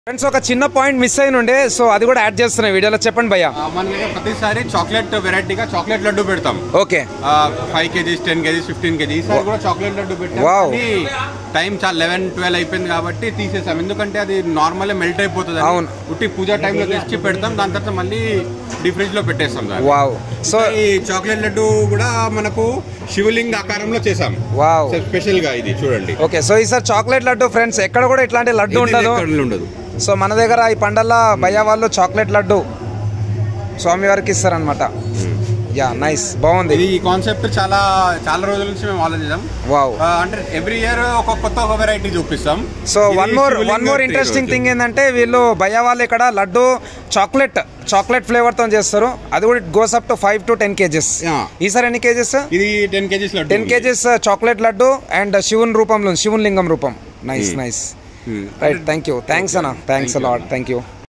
Friends ఒక చిన్న point miss అయిన ఉండే సో అది కూడా యాడ్ చేస్తున్నాయి వీడియోలో చెప్పండి భయ్యా ఆ, మన దగ్గర ప్రతిసారి చాక్లెట్ వెరైటీగా చాక్లెట్ లడ్డు పెడతాం okay five kgs ten kgs fifteen kg ఈసారి కూడా చాక్లెట్ లడ్డు పెట్టాం Wow. కానీ టైం చాలా లెవెన్ ట్వెల్వ్ అయిపోయింది కాబట్టి తీసేసాం ఎందుకంటే అది నార్మల్ మెల్ట్ అయిపోతుంది అవును. ఉట్టి పూజా టైంలో తెచ్చి పెడతాం దాని తర్వాత మళ్ళీ డీ ఫ్రిడ్జ్ లో పెట్టేస్తాం దాన్ని. వావ్ సో ఈ చాక్లెట్ లడ్డు కూడా మనకు శివలింగ ఆకారంలో చేసాం వావ్ స్పెషల్ గా ఇది చూడండి ఓకే సో ఈసారి చాక్లెట్ లడ్డు ఫ్రెండ్స్ ఎక్కడ కూడా ఇట్లాంటి లడ్డు ఇది ఉండదు ఎక్కడ ఉండదు సో మన దగ్గర ఈ పండల్ల భయ్య వాళ్ళు చాక్లెట్ లడ్డు స్వామివారికి ఇస్తారనమాట యా నైస్ బాగుంది ఇది ఈ కాన్సెప్ట్ చాలా చాలా రోజుల నుంచి మేము ఆలోచించాం వావ్ ఆ, అంటే ఎవ్రీ ఇయర్ ఒక కొత్త ఒక వెరైటీ చూపిస్తాం సో ఇది one more Shivalinga one more tree interesting రోజు. థింగ్ ఏంటంటే వీళ్ళు భయ్య వాళ్ళు ఇక్కడ లడ్డు చాక్లెట్ చాక్లెట్ ఫ్లేవర్ తో చేస్తారు అది కూడా goes up to five to ten kgs Yeah. ఈసారి ఎన్ని కేజెస్ ఇది ten kgs laddu ten kgs chocolate laddu and శివుని రూపంలో శివుని లింగం రూపం nice nice Hmm. Right thank you thanks అన్న థ్యాంక్స్ Thank you, అలాట్ అన్న. Thank you